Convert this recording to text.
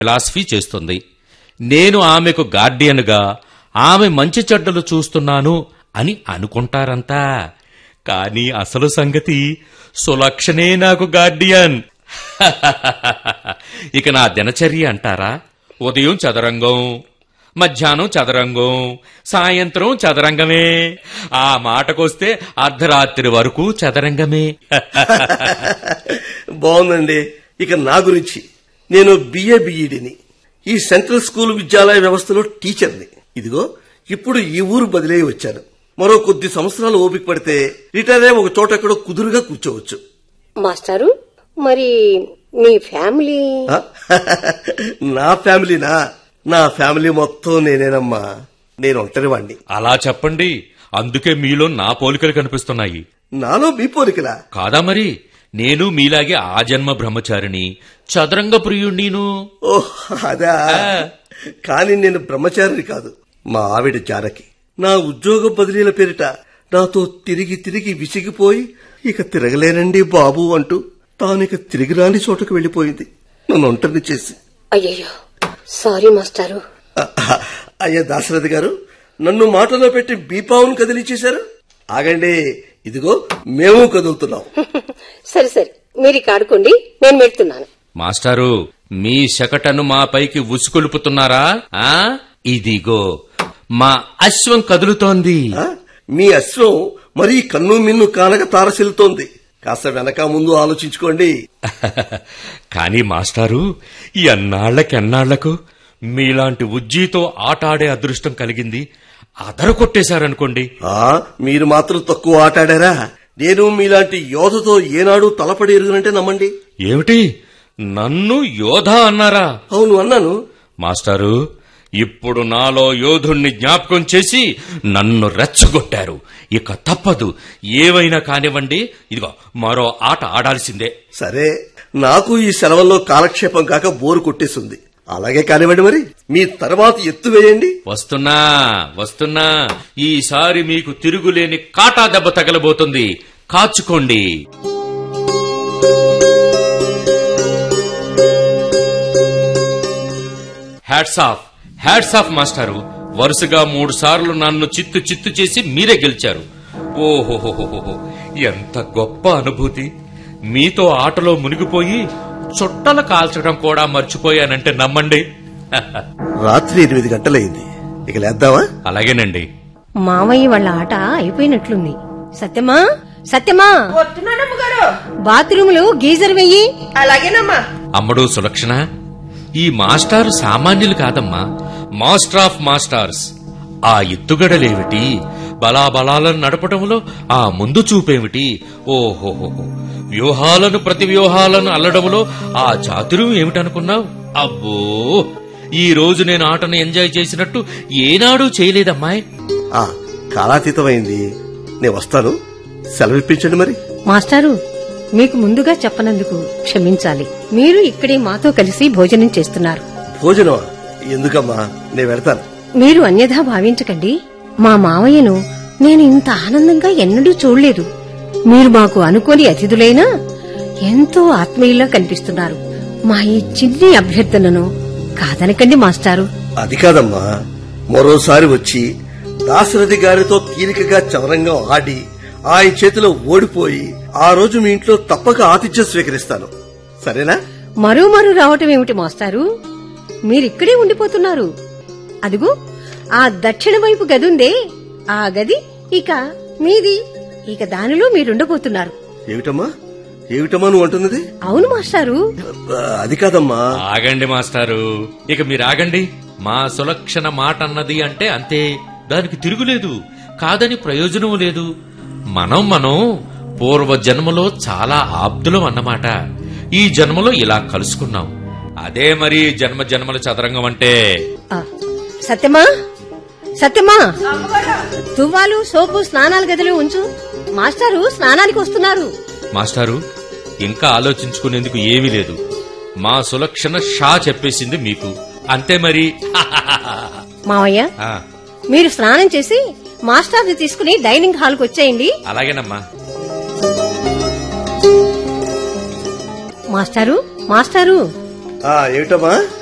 Philosophy చేస్తుంది నేను ఆమెకు గార్డియన్గా ఆమె మంచి చెడ్డలు చూస్తున్నాను అని అనుకుంటారంతా కానీ అసలు సంగతి సులక్షణే నాకు గార్డియన్ ఇక నా దినచర్య అంటారా ఉదయం చదరంగం మధ్యాహ్నం చదరంగం సాయంత్రం చదరంగమే ఆ మాటకొస్తే అర్ధరాత్రి వరకు చదరంగమే బాగుందండి ఇక నా గురించి నేను బిఏ బిఈడిని ఈ సెంట్రల్ స్కూల్ విద్యాలయ వ్యవస్థలో టీచర్ని ఇదిగో ఇప్పుడు ఈ ఊరు బదిలీ వచ్చాను మరో కొద్ది సంవత్సరాలు ఓపిక పడితే రిటైర్ అయ్యి ఒక చోట ఎక్కడో కుదురుగా కూర్చోవచ్చు మాస్టారు మరి మీ ఫ్యామిలీ ఆ? నా ఫ్యామిలీనా నా ఫ్యామిలీ మొత్తం నేనేనమ్మా నేను ఒంటరి వాణ్ణి అలా చెప్పండి అందుకే మీలో నా పోలికలు కనిపిస్తున్నాయి నాలో మీ పోలికలా కాదా మరి నేను మీలాగే ఆ జన్మ బ్రహ్మచారిని చదరంగ ప్రియుణ్ణిను ఓహ్ అదా కానీ నేను బ్రహ్మచారిని కాదు మా ఆవిడ జానకి నా ఉద్యోగ బదిలీల పేరిట నాతో తిరిగి తిరిగి విసిగిపోయి ఇక తిరగలేనండి బాబు అంటూ తానిక తిరిగి రాని చోటకు వెళ్లిపోయింది నన్ను ఒంటరిని చేసి అయ్యయ్యో సారీ మాస్టారు అహ, అయ్యా దాశరథి గారు నన్ను మాటలో పెట్టి బీపావును కదిలించేశారు ఆగండి ఇదిగో మేము కదులుతున్నాం సరే సరే మీరు ఇక ఆడుకోండి నేను పెడుతున్నాను మాస్టారు మీ శకటను మా పైకి ఉసుకొలుపుతున్నారా ఆ ఇదిగో మా అశ్వం కదులుతోంది ఆ? మీ అశ్వం మరీ కన్ను మిన్ను కానక తారసిల్లుతోంది కాస్త వెనక ముందు ఆలోచించుకోండి కానీ మాస్టారు ఈ అన్నాళ్లకెన్నాళ్లకు మీలాంటి ఉజ్జీతో ఆట ఆడే అదృష్టం కలిగింది అదర కొట్టేశారనుకోండి ఆ మీరు మాత్రం తక్కువ ఆటాడారా నేను మీలాంటి యోధతో ఏనాడు తలపడి ఎరుగునంటే నమ్మండి ఏమిటి నన్ను యోధ అన్నారా అవును అన్నాను మాస్టారు ఇప్పుడు నాలో యోధుణ్ణి జ్ఞాపకం చేసి నన్ను రెచ్చగొట్టారు ఇక తప్పదు ఏవైనా కానివ్వండి ఇదిగో మరో ఆట ఆడాల్సిందే సరే నాకు ఈ సెలవుల్లో కాలక్షేపం కాక బోరు కొట్టేసింది అలాగే కానివ్వండి మరి మీ తర్వాత ఎత్తు వేయండి వస్తున్నా వస్తున్నా ఈసారి మీకు తిరుగులేని కాటా దెబ్బ తగలబోతుంది కాచుకోండి హ్యాట్స్ ఆఫ్ హ్యాట్స్ ఆఫ్ మాస్టారు వరుసగా మూడు సార్లు నన్ను చిత్తు చిత్తు చేసి మీరే గెలిచారు ఓహోహోహోహో ఎంత గొప్ప అనుభూతి మీతో ఆటలో మునిగిపోయి చుట్టలు కాల్చడం కూడా మర్చిపోయానంటే నమ్మండి రాత్రి ఎనిమిది గంటలైంది ఇక లేద్దామా అలాగేనండి మామయ్య వాళ్ళ ఆట అయిపోయినట్లుంది సత్యమా సత్యమా వస్తున్నానమ్మ గారు బాత్రూమ్ లో గీజర్ వెయ్యి అలాగేనమ్మా అమ్మడు సులక్షణ ఈ మాస్టారు సామాన్యులు కాదమ్మా మాస్టర్ ఆఫ్ మాస్టార్స్ ఆ ఎత్తుగడలేమిటి బలాబలాలను నడపటంలో ఆ ముందు చూపేమిటి ఓహోహోహో వ్యూహాలను ప్రతి వ్యూహాలను అల్లడంలో ఆ చాతుర్యం ఏమిటనుకున్నావు అబ్బో ఈ రోజు నేను ఆటను ఎంజాయ్ చేసినట్టు ఏనాడూ చేయలేదమ్మాయ్ ఆ కాలాతీతమైంది నేను వస్తాను సెలవు ఇప్పించండి మరి మాస్టారు మీకు ముందుగా చెప్పనందుకు క్షమించాలి మీరు ఇక్కడే మాతో కలిసి భోజనం చేస్తున్నారు భోజనమా ఎందుకమ్మా నేను వెళ్తాను మీరు అన్యథా భావించకండి మా మావయ్యను నేను ఇంత ఆనందంగా ఎన్నడూ చూడలేదు మీరు మాకు అనుకోని అతిథులైనా ఎంతో ఆత్మీయులా కనిపిస్తున్నారు మా ఈ చిన్ని అభ్యర్థనను కాదనకండి మాస్టారు అది కాదమ్మా మరోసారి వచ్చి దాశరథి గారితో తీరికగా చవరంగా ఆడి ఆయన చేతిలో ఓడిపోయి ఆ రోజు మీ ఇంట్లో తప్పక ఆతిథ్యం స్వీకరిస్తాను సరేనా మరో మరో రావటం ఏమిటి మాస్టారు మీరిక్కడే ఉండిపోతున్నారు అదిగో ఆ దక్షిణ వైపు గదుందే ఆ గది ఇక మీది ఇక దానిలో మీరుండబోతున్నారు ఏమిటమ్మా ఏమిటమ్మా నువ్వు అంటున్నది అవును మాస్టారు ఆ, అది కాదమ్మా ఆగండి మాస్టారు ఇక మీరు ఆగండి మా సులక్షణ మాట అన్నది అంటే అంతే దానికి తిరుగులేదు కాదని ప్రయోజనం లేదు మనం మనం పూర్వ జన్మలో చాలా ఆప్తులం అన్నమాట ఈ జన్మలో ఇలా కలుసుకున్నాం అదే మరి జన్మ జన్మల చదరంగం అంటే ఆ, సత్యమా సత్యమా తువ్వాలు సోపు స్నానాల గదిలో ఉంచు మాస్టారు స్నానానికి వస్తున్నారు మాస్టారు ఇంకా ఆలోచించుకునేందుకు ఏమీ లేదు మా సులక్షణ షా చెప్పేసింది మీకు అంతే మరి మావయ్య ఆ, మీరు స్నానం చేసి మాస్టర్ని తీసుకుని డైనింగ్ హాల్కి వచ్చేయండి అలాగేనమ్మా మాస్టారు మాస్టారు ఆ, ఏమిటమ్మా